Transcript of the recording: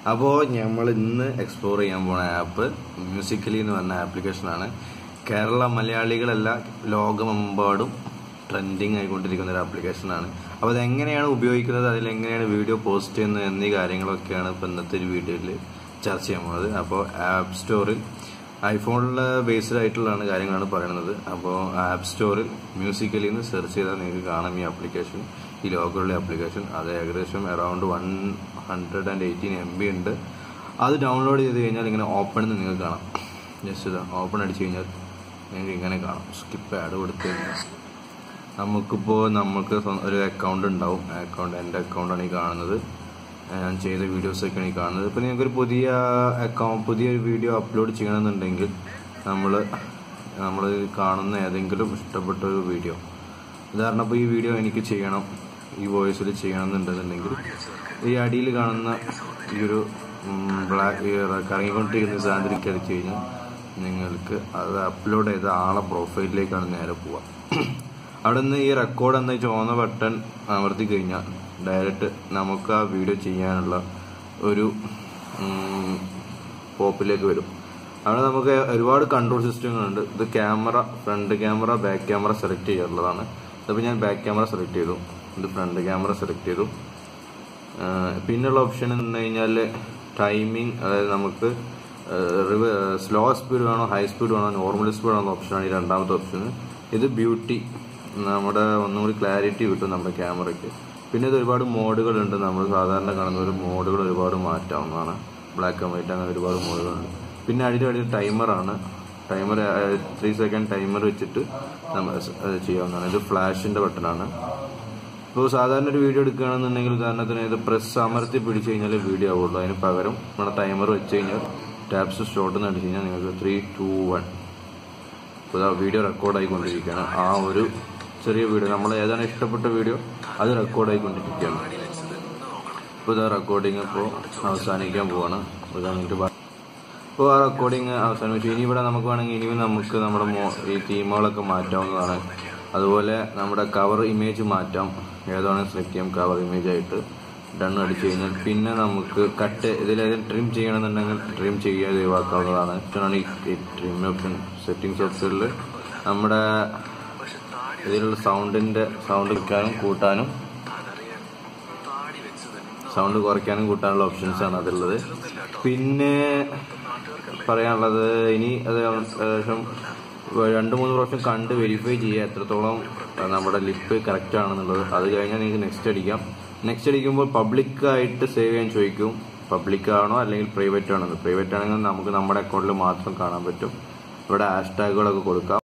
അപ്പോൾ നമ്മൾ ഇന്ന് എക്സ്പ്ലോർ ചെയ്യാൻ പോണ ആപ്പ് മ്യൂസിക്കലി എന്ന് പറഞ്ഞ ആപ്ലിക്കേഷനാണ് കേരള മലയാളികളല്ല ലോകമെമ്പാടും ട്രെൻഡിങ് ആയിക്കൊണ്ടിരിക്കുന്ന ഒരു ആപ്ലിക്കേഷനാണ് അപ്പോൾ അത് എങ്ങനെയാണ് ഉപയോഗിക്കുന്നത് അതിൽ എങ്ങനെയാണ് വീഡിയോ പോസ്റ്റ് ചെയ്യുന്നത് എന്നീ കാര്യങ്ങളൊക്കെയാണ് ഇപ്പോൾ ഇന്നത്തെ ഒരു വീഡിയോയിൽ ചർച്ച ചെയ്യാൻ പോകുന്നത് അപ്പോൾ ആപ്പ് സ്റ്റോറിൽ ഐഫോണിൽ ബേസ്ഡ് ആയിട്ടുള്ളതാണ് കാര്യങ്ങളാണ് പറയുന്നത് അപ്പോൾ ആപ്പ് സ്റ്റോറിൽ മ്യൂസിക്കലിൽ നിന്ന് സെർച്ച് ചെയ്താൽ നിങ്ങൾക്ക് കാണാം ഈ ആപ്ലിക്കേഷൻ ഈ ലോഗോയുള്ള ആപ്ലിക്കേഷൻ അത് ഏകദേശം around one hundred and eighteen M B ഉണ്ട് അത് ഡൗൺലോഡ് ചെയ്ത് കഴിഞ്ഞാൽ ഇങ്ങനെ ഓപ്പൺ എന്ന് നിങ്ങൾക്ക് കാണാം ജസ്റ്റ് ഇതാ ഓപ്പൺ അടിച്ചു കഴിഞ്ഞാൽ നിങ്ങൾക്ക് ഇങ്ങനെ കാണാം സ്കിപ്പ് ആഡ് കൊടുത്തു കഴിഞ്ഞാൽ നമുക്കിപ്പോൾ നമുക്ക് സ്വ- ഒരു അക്കൗണ്ട് ഉണ്ടാവും അക്കൗണ്ട് എൻ്റെ അക്കൗണ്ടാണ് ഈ കാണുന്നത് ഞാൻ ചെയ്ത വീഡിയോസൊക്കെയാണ് ഈ കാണുന്നത് ഇപ്പോൾ നിങ്ങൾക്കൊരു പുതിയ അക്കൗണ്ട് പുതിയൊരു വീഡിയോ അപ്ലോഡ് ചെയ്യണമെന്നുണ്ടെങ്കിൽ നമ്മൾ നമ്മൾ കാണുന്ന ഏതെങ്കിലും ഇഷ്ടപ്പെട്ട ഒരു വീഡിയോ ഉദാഹരണം ഇപ്പോൾ ഈ വീഡിയോ എനിക്ക് ചെയ്യണം ഈ വോയിസിൽ ചെയ്യണം എന്നുണ്ടെന്നുണ്ടെങ്കിൽ ഈ അടിയിൽ കാണുന്ന ഈ ഒരു ബ്ലാക്ക് കറങ്ങിക്കൊണ്ടിരിക്കുന്ന സാധനത്തിലേക്ക് അടിച്ചു കഴിഞ്ഞാൽ നിങ്ങൾക്ക് അത് അപ്ലോഡ് ചെയ്ത ആളെ പ്രൊഫൈലിലേക്കാണ് നേരെ പോവുക അവിടെ നിന്ന് ഈ റെക്കോർഡ് എന്ന ഈ ചുവന്ന ബട്ടൺ അമർത്തി കഴിഞ്ഞാൽ ഡയറക്റ്റ് നമുക്ക് ആ വീഡിയോ ചെയ്യാനുള്ള ഒരു പോപ്പിലേക്ക് വരും അവിടെ നമുക്ക് ഒരുപാട് കൺട്രോൾ സിസ്റ്റങ്ങളുണ്ട് ഇത് camera front camera back camera select ചെയ്യാറുള്ളതാണ് ഇതിപ്പോൾ ഞാൻ ബാക്ക് ക്യാമറ സെലക്ട് ചെയ്തു ഇത് ഫ്രണ്ട് ക്യാമറ സെലക്ട് ചെയ്തു ആഹ് പിന്നുള്ള ഓപ്ഷൻ എന്ന് പറഞ്ഞു കഴിഞ്ഞാൽ ടൈമിംഗ് അതായത് നമുക്ക് സ്ലോ സ്പീഡ് വേണോ ഹൈ സ്പീഡ് വേണോ നോർമൽ സ്പീഡ് വേണോ ഓപ്ഷനാണ് ഈ രണ്ടാമത്തെ ഓപ്ഷൻ ഇത് ബ്യൂട്ടി നമ്മുടെ ഒന്നും കൂടി ക്ലാരിറ്റി കിട്ടും നമ്മുടെ ക്യാമറയ്ക്ക് പിന്നെ ഇത് ഒരുപാട് മോഡുകളുണ്ട് നമ്മൾ സാധാരണ കാണുന്ന ഒരു മോഡുകൾ ഒരുപാട് മാറ്റാവുന്നതാണ് ബ്ലാക്ക് ആൻഡ് വൈറ്റ് അങ്ങനെ ഒരുപാട് മോഡുകളുണ്ട് പിന്നെ അടിയിൽ അടിയിൽ ടൈമറാണ് ടൈമർ ത്രീ സെക്കൻഡ് ടൈമർ വെച്ചിട്ട് നമ്മൾ അത് ചെയ്യാവുന്നതാണ് ഇത് ഫ്ലാഷിന്റെ ബട്ടണാണ് ഇപ്പോൾ സാധാരണ ഒരു വീഡിയോ എടുക്കുകയാണെന്നുണ്ടെങ്കിൽ ഉദാഹരണത്തിന് ഇത് പ്രസ് അമർത്തി പിടിച്ചു കഴിഞ്ഞാൽ വീഡിയോ ആവുള്ളൂ അതിന് പകരം നമ്മുടെ ടൈമർ വെച്ച് കഴിഞ്ഞാൽ ടാപ്സ് ഷോട്ട് എന്ന് അടിച്ചു കഴിഞ്ഞാൽ നിങ്ങൾക്ക് ത്രീ ടു വൺ ഇപ്പോൾ ഇതാ വീഡിയോ റെക്കോർഡ് ആയിക്കൊണ്ടിരിക്കുകയാണ് ആ ഒരു ചെറിയ വീഡിയോ നമ്മൾ ഏതാണ് ഇഷ്ടപ്പെട്ട വീഡിയോ അത് റെക്കോർഡ് ആയിക്കൊണ്ടിരിക്കുകയാണ് ഇപ്പോൾ ഇതാ റെക്കോർഡിങ് ഇപ്പോൾ അവസാനിക്കാൻ പോവാണ് ഒരു മിനിറ്റ് ബാ- ഇപ്പോൾ ആ റെക്കോർഡിങ് അവസാനിച്ചു ഇനി ഇവിടെ നമുക്ക് വേണമെങ്കിൽ ഇനിയും നമുക്ക് നമ്മുടെ മോ- ഈ തീമുകളൊക്കെ മാറ്റാവുന്നതാണ് അതുപോലെ നമ്മുടെ കവർ ഇമേജ് മാറ്റാം ഏതാണ് സെലക്ട് ചെയ്യാം കവർ ഇമേജ് ആയിട്ട് ഡൺ അടിച്ചു കഴിഞ്ഞാൽ പിന്നെ നമുക്ക് കട്ട് ഇതിലേതെങ്കിലും ട്രിം ചെയ്യണമെന്നുണ്ടെങ്കിൽ ട്രിം ചെയ്യാതെ ഒഴിവാക്കാവുന്നതാണ് ഇഷ്ടമാണ് ഈ ട്രിം ഓപ്ഷൻ സെറ്റിംഗ്സ് ഓപ്ഷനിൽ നമ്മുടെ ഇതിലുള്ള സൗണ്ടിന്റെ സൗണ്ട് വയ്ക്കാനും കൂട്ടാനും സൗണ്ട് കുറയ്ക്കാനും കൂട്ടാനുള്ള ഓപ്ഷൻസ് ആണ് അതിലുള്ളത് പിന്നെ പറയാനുള്ളത് ഇനി അത് ഏകദേശം രണ്ട് മൂന്ന് പ്രാവശ്യം കണ്ട് വെരിഫൈ ചെയ്യുക എത്രത്തോളം നമ്മുടെ ലിപ്പ് കറക്റ്റ് ആണെന്നുള്ളത് അത് കഴിഞ്ഞാൽ നിങ്ങൾക്ക് നെക്സ്റ്റ് അടിക്കാം നെക്സ്റ്റ് അടിക്കുമ്പോൾ പബ്ലിക് ആയിട്ട് സേവ് ചെയ്യാൻ ചോദിക്കും പബ്ലിക് ആണോ അല്ലെങ്കിൽ പ്രൈവറ്റ് ആണോ പ്രൈവറ്റ് ആണെങ്കിൽ നമുക്ക് നമ്മുടെ അക്കൗണ്ടിൽ മാത്രം കാണാൻ പറ്റും ഇവിടെ ഹാഷ് ടാഗുകളൊക്കെ കൊടുക്കാം